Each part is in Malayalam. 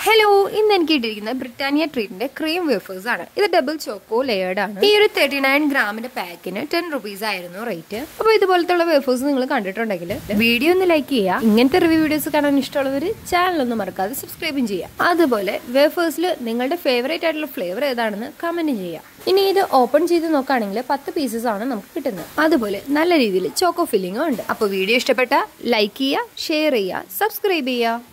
ഹലോ ഇന്ന് എനിക്ക് ഇട്ടിരിക്കുന്നത് ബ്രിട്ടാനിയ ട്രീറ്റിന്റെ ക്രീം വേഫേഴ്സ് ആണ് ഇത് ഡബിൾ ചോക്കോ ലെയർഡ് ആണ് ഈ ഒരു തേർട്ടി നയൻ ഗ്രാമിന്റെ പാക്കിന് ടെൻ റുപ്പീസ് ആയിരുന്നു റേറ്റ് അപ്പോൾ ഇതുപോലത്തെ വേഫേഴ്സ് നിങ്ങൾ കണ്ടിട്ടുണ്ടെങ്കിൽ വീഡിയോ ഒന്ന് ലൈക്ക് ചെയ്യുക ഇങ്ങനത്തെ റിവ്യൂ വീഡിയോസ് കാണാൻ ഇഷ്ടമുള്ളവർ ചാനൽ ഒന്ന് മറക്കാതെ സബ്സ്ക്രൈബും ചെയ്യുക അതുപോലെ വേഫേഴ്സിൽ നിങ്ങളുടെ ഫേവറേറ്റ് ആയിട്ടുള്ള ഫ്ലേവർ ഏതാണെന്ന് കമന്റ് ചെയ്യുക ഇനി ഇത് ഓപ്പൺ ചെയ്ത് നോക്കുകയാണെങ്കിൽ പത്ത് പീസസ് ആണ് നമുക്ക് കിട്ടുന്നത് അതുപോലെ നല്ല രീതിയിൽ ചോക്കോ ഫില്ലിംഗും ഉണ്ട് അപ്പോൾ വീഡിയോ ഇഷ്ടപ്പെട്ട ലൈക്ക് ചെയ്യുക ഷെയർ ചെയ്യുക സബ്സ്ക്രൈബ് ചെയ്യുക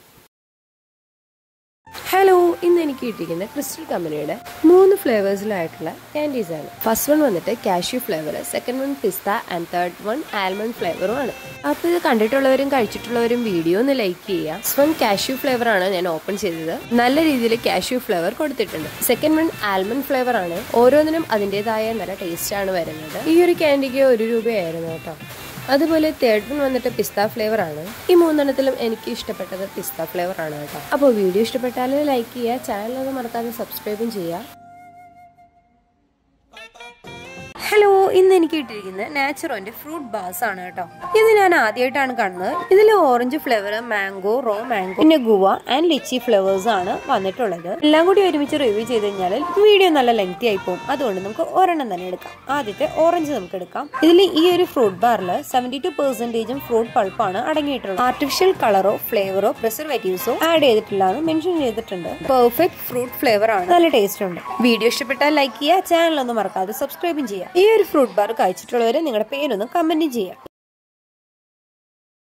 ഹലോ ഇന്ന് എനിക്ക് കിട്ടിയിരിക്കുന്ന ക്രിസ്റ്റൽ കമ്പനിയുടെ മൂന്ന് ഫ്ലേവേഴ്സിലായിട്ടുള്ള കാൻഡീസ് ആണ് ഫസ്റ്റ് വൺ വന്നിട്ട് cashew flavour second one pista and third one almond ഫ്ലേവറും ആണ് അപ്പോൾ ഇത് കണ്ടിട്ടുള്ളവരും കഴിച്ചിട്ടുള്ളവരും വീഡിയോ ഒന്ന് ലൈക്ക് ചെയ്യുക ഫസ്റ്റ് വൺ കാഷ്യൂ ഫ്ലേവർ ആണ് ഞാൻ ഓപ്പൺ ചെയ്തത് നല്ല രീതിയിൽ കാഷ്യൂ ഫ്ലേവർ കൊടുത്തിട്ടുണ്ട് സെക്കൻഡ് വൺ ആൽമണ്ട് ഫ്ലേവർ ആണ് ഓരോന്നിനും അതിൻ്റെതായ നല്ല ടേസ്റ്റ് ആണ് വരുന്നത് ഈ ഒരു ക്യാൻഡിക്ക് ഒരു രൂപയായിരുന്നു കേട്ടോ അതുപോലെ തേർഡ് വൺ വന്നിട്ട് പിസ്ത ഫ്ലേവർ ആണ് ഈ മൂന്നെണ്ണത്തിലും എനിക്ക് ഇഷ്ടപ്പെട്ടത് പിസ്ത ഫ്ലേവർ ആണ് കേട്ടോ അപ്പോൾ വീഡിയോ ഇഷ്ടപ്പെട്ടാൽ ലൈക്ക് ചെയ്യുക ചാനൽ ഒന്ന് മറക്കാതെ സബ്സ്ക്രൈബും ചെയ്യുക ഹലോ ഇന്ന് എനിക്ക് കിട്ടിയിരിക്കുന്നത് നാച്ചുറോന്റെ ഫ്രൂട്ട് ബാസ് ആണ് കേട്ടോ ഇത് ഞാൻ ആദ്യമായിട്ടാണ് കാണുന്നത് ഇതിൽ orange flavour mango raw mango പിന്നെ ഗുവ ആൻഡ് ലിച്ചി ഫ്ലേവേഴ്സ് ആണ് വന്നിട്ടുള്ളത് എല്ലാം കൂടി ഒരുമിച്ച് റിവ്യൂ ചെയ്ത് കഴിഞ്ഞാൽ വീഡിയോ നല്ല ലെങ്തി ആയി പോകും അതുകൊണ്ട് നമുക്ക് ഒരെണ്ണം തന്നെ എടുക്കാം ആദ്യത്തെ ഓറഞ്ച് നമുക്ക് എടുക്കാം ഇതിൽ ഈ ഒരു ഫ്രൂട്ട് ബാറിൽ സെവന്റി ടു പെർസെന്റേജും ഫ്രൂട്ട് പൾപ്പാണ് അടങ്ങിയിട്ടുള്ളത് ആർട്ടിഫിഷ്യൽ കളറോ ഫ്ലേവറോ പ്രിസർവേറ്റീവ്സോ ആഡ് ചെയ്തിട്ടില്ല എന്ന് മെൻഷൻ ചെയ്തിട്ടുണ്ട് പെർഫെക്റ്റ് ഫ്രൂട്ട് ഫ്ലേവർ ആണ് നല്ല ടേസ്റ്റ് ഉണ്ട് വീഡിയോ ഇഷ്ടപ്പെട്ടാൽ ലൈക്ക് ചെയ്യുക ചാനൽ ഒന്നും മറക്കാതെ സബ്സ്ക്രൈബും ചെയ്യുക ഈ ഒരു ഫ്രൂട്ട് ബാർ കഴിച്ചിട്ടുള്ളവരെ നിങ്ങളുടെ പേരൊന്ന് കമന്റ് ചെയ്യുക